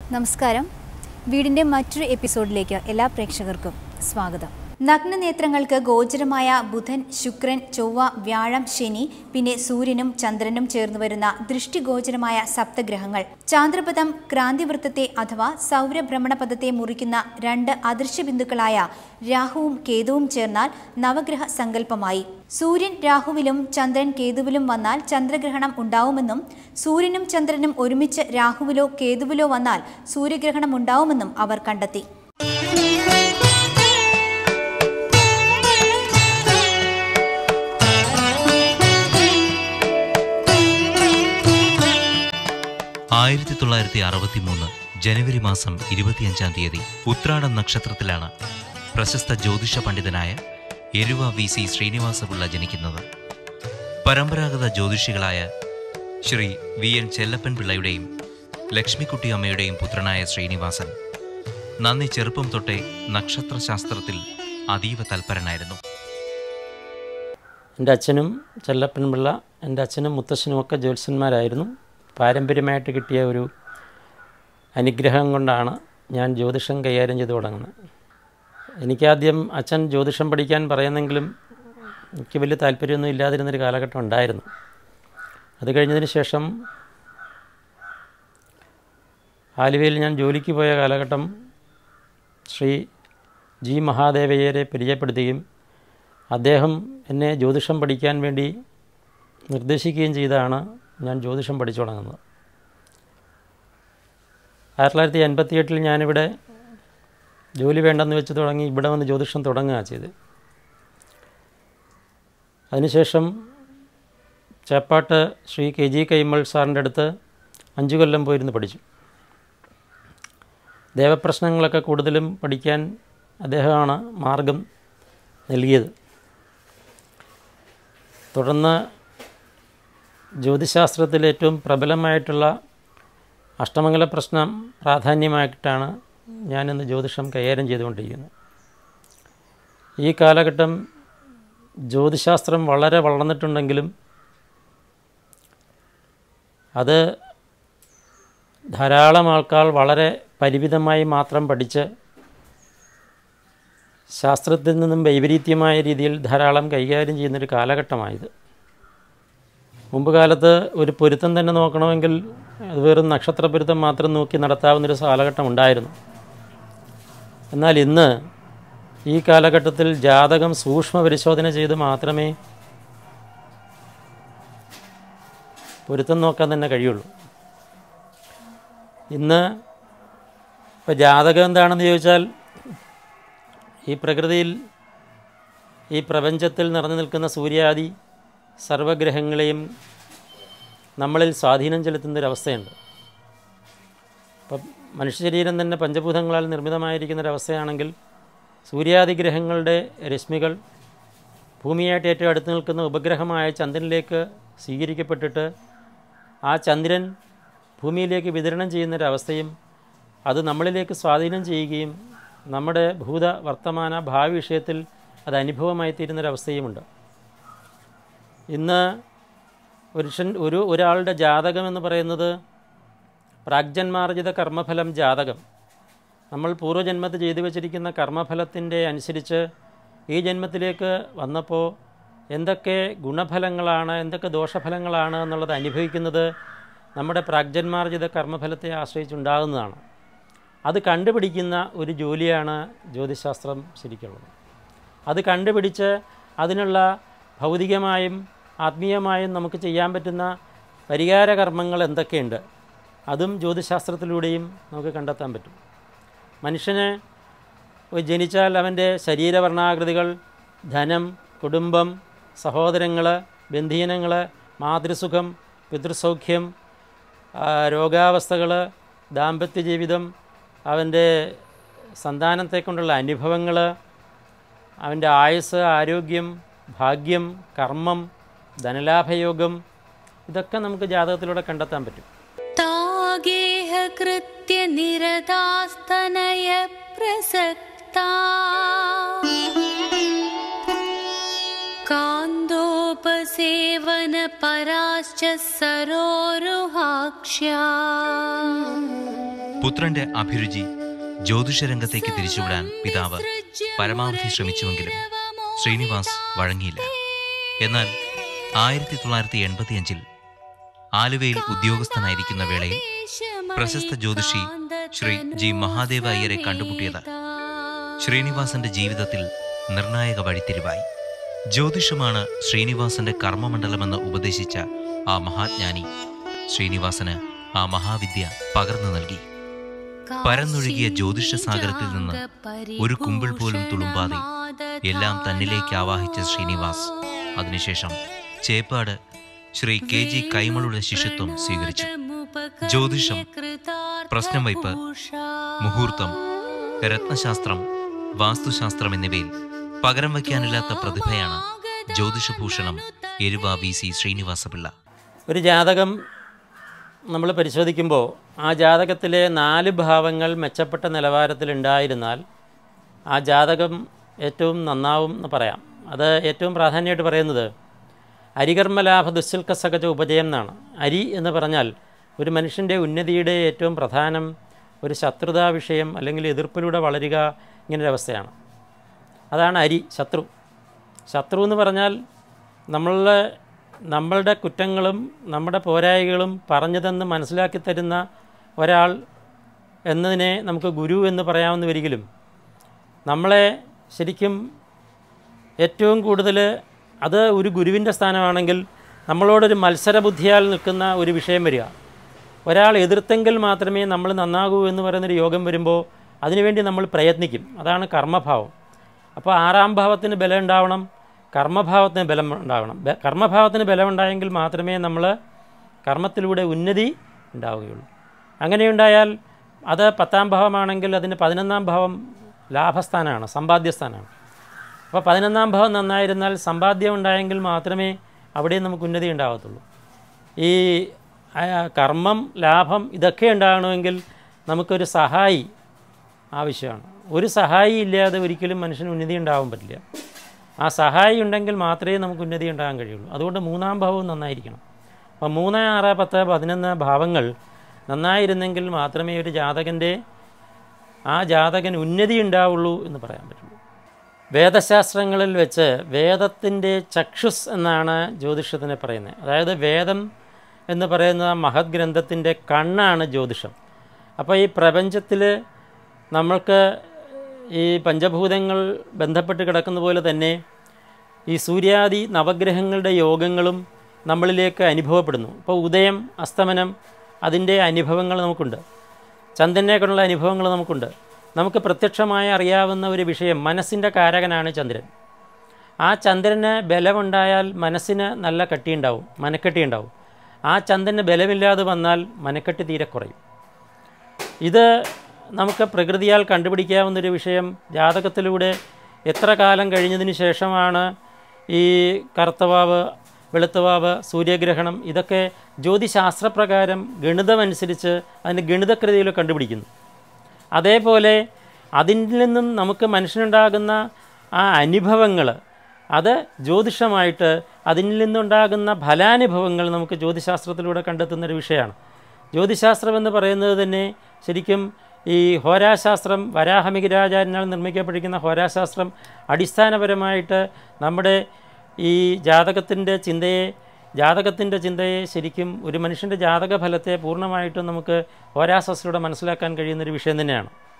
നമസ്കാരം വീടിൻ്റെ മറ്റൊരു എപ്പിസോഡിലേക്ക് എല്ലാ പ്രേക്ഷകർക്കും സ്വാഗതം നഗ്നനേത്രങ്ങൾക്ക് ഗോചരമായ ബുധൻ ശുക്രൻ ചൊവ്വ വ്യാഴം ശനി പിന്നെ സൂര്യനും ചന്ദ്രനും ചേർന്ന് വരുന്ന ദൃഷ്ടിഗോചരമായ സപ്തഗ്രഹങ്ങൾ ചാന്ദ്രപദം ക്രാന്തിവൃത്തത്തെ അഥവാ സൗരഭ്രമണപഥത്തെ മുറിക്കുന്ന രണ്ട് അദൃശ്യ ബിന്ദുക്കളായ രാഹുവും കേതുവും ചേർന്നാൽ നവഗ്രഹ സങ്കല്പമായി സൂര്യൻ രാഹുവിലും ചന്ദ്രൻ കേതുവിലും വന്നാൽ ചന്ദ്രഗ്രഹണം ഉണ്ടാവുമെന്നും സൂര്യനും ചന്ദ്രനും ഒരുമിച്ച് രാഹുവിലോ കേതുവിലോ വന്നാൽ സൂര്യഗ്രഹണം ഉണ്ടാവുമെന്നും അവർ കണ്ടെത്തി ആയിരത്തി തൊള്ളായിരത്തി അറുപത്തി മൂന്ന് ജനുവരി മാസം ഇരുപത്തിയഞ്ചാം തീയതി ഉത്രാടം നക്ഷത്രത്തിലാണ് പ്രശസ്ത ജ്യോതിഷ പണ്ഡിതനായ എരുവ വി സി ശ്രീനിവാസപിള്ള ജനിക്കുന്നത് പരമ്പരാഗത ജ്യോതിഷികളായ ശ്രീ വി എൻ ചെല്ലപ്പൻ പിള്ളയുടെയും ലക്ഷ്മിക്കുട്ടി അമ്മയുടെയും പുത്രനായ ശ്രീനിവാസൻ നന്ദി ചെറുപ്പം തൊട്ടേ നക്ഷത്രശാസ്ത്രത്തിൽ അതീവ തൽപരനായിരുന്നു എൻ്റെ അച്ഛനും ചെല്ലപ്പൻപിള്ള എൻ്റെ അച്ഛനും മുത്തശ്ശനും ഒക്കെ ജ്യോത്സ്യന്മാരായിരുന്നു പാരമ്പര്യമായിട്ട് കിട്ടിയ ഒരു അനുഗ്രഹം കൊണ്ടാണ് ഞാൻ ജ്യോതിഷം കൈകാര്യം ചെയ്തു തുടങ്ങുന്നത് എനിക്കാദ്യം അച്ഛൻ ജ്യോതിഷം പഠിക്കാൻ പറയുന്നെങ്കിലും എനിക്ക് വലിയ താല്പര്യമൊന്നും ഇല്ലാതിരുന്നൊരു കാലഘട്ടം ഉണ്ടായിരുന്നു അത് കഴിഞ്ഞതിന് ശേഷം ആലുവയിൽ ഞാൻ ജോലിക്ക് പോയ കാലഘട്ടം ശ്രീ ജി മഹാദേവയ്യരെ പരിചയപ്പെടുത്തുകയും അദ്ദേഹം എന്നെ ജ്യോതിഷം പഠിക്കാൻ വേണ്ടി നിർദ്ദേശിക്കുകയും ചെയ്താണ് ഞാൻ ജ്യോതിഷം പഠിച്ചു തുടങ്ങുന്നത് ആയിരത്തി തൊള്ളായിരത്തി എൺപത്തി എട്ടിൽ ഞാനിവിടെ ജോലി വേണ്ടെന്ന് വെച്ച് തുടങ്ങി ഇവിടെ വന്ന് ജ്യോതിഷം തുടങ്ങുക ചെയ്ത് അതിനുശേഷം ചേപ്പാട്ട് ശ്രീ കെ ജി കൈമൾ സാറിൻ്റെ അടുത്ത് അഞ്ചു കൊല്ലം പോയിരുന്ന് പഠിച്ചു ദേവപ്രശ്നങ്ങളൊക്കെ കൂടുതലും പഠിക്കാൻ അദ്ദേഹമാണ് മാർഗം നൽകിയത് തുടർന്ന് ജ്യോതിശാസ്ത്രത്തിൽ ഏറ്റവും പ്രബലമായിട്ടുള്ള അഷ്ടമംഗല പ്രശ്നം പ്രാധാന്യമായിട്ടാണ് ഞാനിന്ന് ജ്യോതിഷം കൈകാര്യം ചെയ്തുകൊണ്ടിരിക്കുന്നത് ഈ കാലഘട്ടം ജ്യോതിശാസ്ത്രം വളരെ വളർന്നിട്ടുണ്ടെങ്കിലും അത് ധാരാളം ആൾക്കാർ വളരെ പരിമിതമായി മാത്രം പഠിച്ച് ശാസ്ത്രത്തിൽ നിന്നും വൈപരീത്യമായ രീതിയിൽ ധാരാളം കൈകാര്യം ചെയ്യുന്നൊരു കാലഘട്ടമായത് മുമ്പ് കാലത്ത് ഒരു പൊരുത്തം തന്നെ നോക്കണമെങ്കിൽ അത് വെറും നക്ഷത്ര പൊരുത്തം മാത്രം നോക്കി നടത്താവുന്നൊരു കാലഘട്ടം ഉണ്ടായിരുന്നു എന്നാൽ ഇന്ന് ഈ കാലഘട്ടത്തിൽ ജാതകം സൂക്ഷ്മ പരിശോധന ചെയ്ത് മാത്രമേ പൊരുത്തം നോക്കാൻ തന്നെ കഴിയുള്ളൂ ഇന്ന് ഇപ്പോൾ ജാതകം എന്താണെന്ന് ചോദിച്ചാൽ ഈ പ്രകൃതിയിൽ ഈ പ്രപഞ്ചത്തിൽ നിറഞ്ഞു നിൽക്കുന്ന സൂര്യാദി സർവഗ്രഹങ്ങളെയും നമ്മളിൽ സ്വാധീനം ചെലുത്തുന്നൊരവസ്ഥയുണ്ട് ഇപ്പം മനുഷ്യ ശരീരം തന്നെ പഞ്ചഭൂതങ്ങളാൽ നിർമ്മിതമായിരിക്കുന്നൊരവസ്ഥയാണെങ്കിൽ സൂര്യാദി ഗ്രഹങ്ങളുടെ രശ്മികൾ ഭൂമിയായിട്ട് ഏറ്റവും അടുത്ത് നിൽക്കുന്ന ഉപഗ്രഹമായ ചന്ദ്രനിലേക്ക് സ്വീകരിക്കപ്പെട്ടിട്ട് ആ ചന്ദ്രൻ ഭൂമിയിലേക്ക് വിതരണം ചെയ്യുന്നൊരവസ്ഥയും അത് നമ്മളിലേക്ക് സ്വാധീനം ചെയ്യുകയും നമ്മുടെ ഭൂത വർത്തമാന ഭാവി വിഷയത്തിൽ അത് അനുഭവമായി തീരുന്നൊരവസ്ഥയുമുണ്ട് ഇന്ന് പുരുഷൻ ഒരു ഒരാളുടെ ജാതകം എന്ന് പറയുന്നത് പ്രാഗ്ജന്മാർജിത കർമ്മഫലം ജാതകം നമ്മൾ പൂർവ്വജന്മത്തിൽ ചെയ്തു വച്ചിരിക്കുന്ന കർമ്മഫലത്തിൻ്റെ അനുസരിച്ച് ഈ ജന്മത്തിലേക്ക് വന്നപ്പോൾ എന്തൊക്കെ ഗുണഫലങ്ങളാണ് എന്തൊക്കെ ദോഷഫലങ്ങളാണ് എന്നുള്ളത് അനുഭവിക്കുന്നത് നമ്മുടെ പ്രാഗ്ജന്മാർജിത കർമ്മഫലത്തെ ആശ്രയിച്ചുണ്ടാകുന്നതാണ് അത് കണ്ടുപിടിക്കുന്ന ഒരു ജോലിയാണ് ജ്യോതിശാസ്ത്രം ശരിക്കുള്ളത് അത് കണ്ടുപിടിച്ച് അതിനുള്ള ഭൗതികമായും ആത്മീയമായും നമുക്ക് ചെയ്യാൻ പറ്റുന്ന പരിഹാര കർമ്മങ്ങൾ എന്തൊക്കെയുണ്ട് അതും ജ്യോതിശാസ്ത്രത്തിലൂടെയും നമുക്ക് കണ്ടെത്താൻ പറ്റും മനുഷ്യന് ജനിച്ചാൽ അവൻ്റെ ശരീരവർണ്ണാകൃതികൾ ധനം കുടുംബം സഹോദരങ്ങൾ ബന്ധീനങ്ങൾ മാതൃസുഖം പിതൃസൗഖ്യം രോഗാവസ്ഥകൾ ദാമ്പത്യ ജീവിതം അവൻ്റെ സന്താനത്തെ കൊണ്ടുള്ള അനുഭവങ്ങൾ അവൻ്റെ ആയുസ് ആരോഗ്യം ഭാഗ്യം കർമ്മം ധനലാഭയോഗം ഇതൊക്കെ നമുക്ക് ജാതകത്തിലൂടെ കണ്ടെത്താൻ പറ്റും तागेह कृत्य निरतास्तनय प्रसक्ता कान्दोपस सेवनपराश्च सरोरुहाक्ष्या പുത്രന്റെ അഭിരുചി ജ്യോതിഷരംഗത്തേക്ക് തിരിച്ചുവിടാൻ പിതാവ് പരമാവധി ശ്രമിച്ചുവെങ്കിലും ശ്രീനിവാസ് വഴങ്ങിയില്ല എന്നാൽ ആയിരത്തി തൊള്ളായിരത്തി എൺപത്തിയഞ്ചിൽ ആലുവയിൽ ഉദ്യോഗസ്ഥനായിരിക്കുന്ന വേളയിൽ പ്രശസ്ത ജ്യോതിഷി ശ്രീ ജി മഹാദേവ അയ്യരെ കണ്ടുമുട്ടിയത് ശ്രീനിവാസന്റെ ജീവിതത്തിൽ നിർണായക വഴിത്തിരിവായി ജ്യോതിഷമാണ് ശ്രീനിവാസന്റെ കർമ്മമണ്ഡലമെന്ന് ഉപദേശിച്ച ആ മഹാജ്ഞാനി ശ്രീനിവാസന് ആ മഹാവിദ്യ പകർന്നു നൽകി പരന്നൊഴുകിയ ജ്യോതിഷ സാഗരത്തിൽ നിന്ന് ഒരു കുമ്പിൾ പോലും തുളുമ്പാതെ എല്ലാം തന്നിലേക്ക് ആവാഹിച്ച ശ്രീനിവാസ് അതിനുശേഷം ചേപ്പാട് ശ്രീ കെ ജി കൈമളുടെ ശിഷ്യത്വം സ്വീകരിച്ചു ജ്യോതിഷം പ്രശ്നം വയ്പ് മുഹൂർത്തം രത്നശാസ്ത്രം വാസ്തുശാസ്ത്രം എന്നിവയിൽ പകരം വയ്ക്കാനില്ലാത്ത പ്രതിഭയാണ് ജ്യോതിഷഭൂഷണം എരുവ വി സി ശ്രീനിവാസപിള്ള ഒരു ജാതകം നമ്മൾ പരിശോധിക്കുമ്പോൾ ആ ജാതകത്തിലെ നാല് ഭാവങ്ങൾ മെച്ചപ്പെട്ട നിലവാരത്തിലുണ്ടായിരുന്നാൽ ആ ജാതകം ഏറ്റവും നന്നാവും എന്ന് പറയാം അത് ഏറ്റവും പ്രാധാന്യമായിട്ട് പറയുന്നത് അരികർമ്മലാഭ ദുശ്ശൽക്ക സഹജ ഉപജയം എന്നാണ് അരി എന്ന് പറഞ്ഞാൽ ഒരു മനുഷ്യൻ്റെ ഉന്നതിയുടെ ഏറ്റവും പ്രധാനം ഒരു ശത്രുതാ വിഷയം അല്ലെങ്കിൽ എതിർപ്പിലൂടെ വളരുക ഇങ്ങനൊരവസ്ഥയാണ് അതാണ് അരി ശത്രു ശത്രു എന്ന് പറഞ്ഞാൽ നമ്മളുടെ നമ്മളുടെ കുറ്റങ്ങളും നമ്മുടെ പോരായികളും പറഞ്ഞു തന്ന് മനസ്സിലാക്കി തരുന്ന ഒരാൾ എന്നതിനെ നമുക്ക് ഗുരു എന്ന് പറയാവുന്ന വരികിലും നമ്മളെ ശരിക്കും ഏറ്റവും കൂടുതൽ അത് ഒരു ഗുരുവിൻ്റെ സ്ഥാനമാണെങ്കിൽ നമ്മളോടൊരു മത്സരബുദ്ധിയാൽ നിൽക്കുന്ന ഒരു വിഷയം വരിക ഒരാൾ എതിർത്തെങ്കിൽ മാത്രമേ നമ്മൾ നന്നാകൂ എന്ന് പറയുന്നൊരു യോഗം വരുമ്പോൾ അതിനുവേണ്ടി നമ്മൾ പ്രയത്നിക്കും അതാണ് കർമ്മഭാവം അപ്പോൾ ആറാം ഭാവത്തിന് ബലം ഉണ്ടാവണം കർമ്മഭാവത്തിന് ബലം ഉണ്ടാവണം ബ- കർമ്മഭാവത്തിന് ബലം ഉണ്ടായെങ്കിൽ മാത്രമേ നമ്മൾ കർമ്മത്തിലൂടെ ഉന്നതി ഉണ്ടാവുകയുള്ളൂ അങ്ങനെയുണ്ടായാൽ അത് പത്താം ഭാവമാണെങ്കിൽ അതിന് പതിനൊന്നാം ഭാവം ലാഭസ്ഥാനമാണ് സമ്പാദ്യസ്ഥാനമാണ് അപ്പോൾ പതിനൊന്നാം ഭാവം നന്നായിരുന്നാൽ സമ്പാദ്യം ഉണ്ടായെങ്കിൽ മാത്രമേ അവിടെ നമുക്ക് ഉന്നതി ഉണ്ടാകത്തുള്ളൂ ഈ ആ, കർമ്മം ലാഭം ഇതൊക്കെ ഉണ്ടാകണമെങ്കിൽ നമുക്കൊരു സഹായി ആവശ്യമാണ് ഒരു സഹായി ഇല്ലാതെ ഒരിക്കലും മനുഷ്യന് ഉന്നതി ഉണ്ടാകാൻ പറ്റില്ല ആ സഹായി ഉണ്ടെങ്കിൽ മാത്രമേ നമുക്ക് ഉന്നതി ഉണ്ടാകാൻ കഴിയുള്ളൂ അതുകൊണ്ട് മൂന്നാം ഭാവവും നന്നായിരിക്കണം അപ്പോൾ മൂന്ന് ആറ് പത്ത് പതിനൊന്ന് ഭാവങ്ങൾ നന്നായിരുന്നെങ്കിൽ മാത്രമേ ഒരു ജാതകൻ്റെ ആ ജാതകൻ ഉന്നതി ഉണ്ടാവുള്ളൂ എന്ന് പറയാൻ പറ്റുള്ളൂ വേദശാസ്ത്രങ്ങളിൽ വെച്ച് വേദത്തിൻ്റെ ചക്ഷുസ് എന്നാണ് ജ്യോതിഷത്തിനെ പറയുന്നത് അതായത് വേദം എന്ന് പറയുന്ന മഹത് ഗ്രന്ഥത്തിൻ്റെ കണ്ണാണ് ജ്യോതിഷം അപ്പോൾ ഈ പ്രപഞ്ചത്തിൽ നമ്മൾക്ക് ഈ പഞ്ചഭൂതങ്ങൾ ബന്ധപ്പെട്ട് കിടക്കുന്ന പോലെ തന്നെ ഈ സൂര്യാദി നവഗ്രഹങ്ങളുടെ യോഗങ്ങളും നമ്മളിലേക്ക് അനുഭവപ്പെടുന്നു ഇപ്പോൾ ഉദയം അസ്തമനം അതിൻ്റെ അനുഭവങ്ങൾ നമുക്കുണ്ട് ചന്ദ്രനെക്കൊണ്ടുള്ള അനുഭവങ്ങൾ നമുക്കുണ്ട് നമുക്ക് പ്രത്യക്ഷമായി അറിയാവുന്ന ഒരു വിഷയം മനസ്സിൻ്റെ കാരകനാണ് ചന്ദ്രൻ ആ ചന്ദ്രന് ബലമുണ്ടായാൽ മനസ്സിന് നല്ല കട്ടിയുണ്ടാവും മനക്കെട്ടി ഉണ്ടാവും ആ ചന്ദ്രന് ബലമില്ലാതെ വന്നാൽ മനക്കെട്ടി തീരെ കുറയും ഇത് നമുക്ക് പ്രകൃതിയാൽ കണ്ടുപിടിക്കാവുന്നൊരു വിഷയം ജാതകത്തിലൂടെ എത്ര കാലം കഴിഞ്ഞതിന് ശേഷമാണ് ഈ കറുത്തവാവ് വെളുത്തവാവ് സൂര്യഗ്രഹണം ഇതൊക്കെ ജ്യോതിശാസ്ത്രപ്രകാരം ഗണിതമനുസരിച്ച് അതിൻ്റെ ഗണിതകൃതിയിൽ കണ്ടുപിടിക്കുന്നു അതേപോലെ അതിൽ നിന്നും നമുക്ക് മനുഷ്യനുണ്ടാകുന്ന ആ അനുഭവങ്ങൾ അത് ജ്യോതിഷമായിട്ട് അതിൽ നിന്നുണ്ടാകുന്ന ഫലാനുഭവങ്ങൾ നമുക്ക് ജ്യോതിശാസ്ത്രത്തിലൂടെ കണ്ടെത്തുന്നൊരു വിഷയമാണ് ജ്യോതിശാസ്ത്രം എന്ന് പറയുന്നത് തന്നെ ശരിക്കും ഈ ഹോരാശാസ്ത്രം വരാഹമികരാചാര്യനാൽ നിർമ്മിക്കപ്പെട്ടിരിക്കുന്ന ഹോരാശാസ്ത്രം അടിസ്ഥാനപരമായിട്ട് നമ്മുടെ ഈ ജാതകത്തിൻ്റെ ചിന്തയെ ജാതകത്തിൻ്റെ ചിന്തയെ ശരിക്കും ഒരു മനുഷ്യൻ്റെ ജാതക ഫലത്തെ പൂർണ്ണമായിട്ടും നമുക്ക് ഹോരാശാസ്ത്രത്തിലൂടെ മനസ്സിലാക്കാൻ കഴിയുന്നൊരു വിഷയം തന്നെയാണ്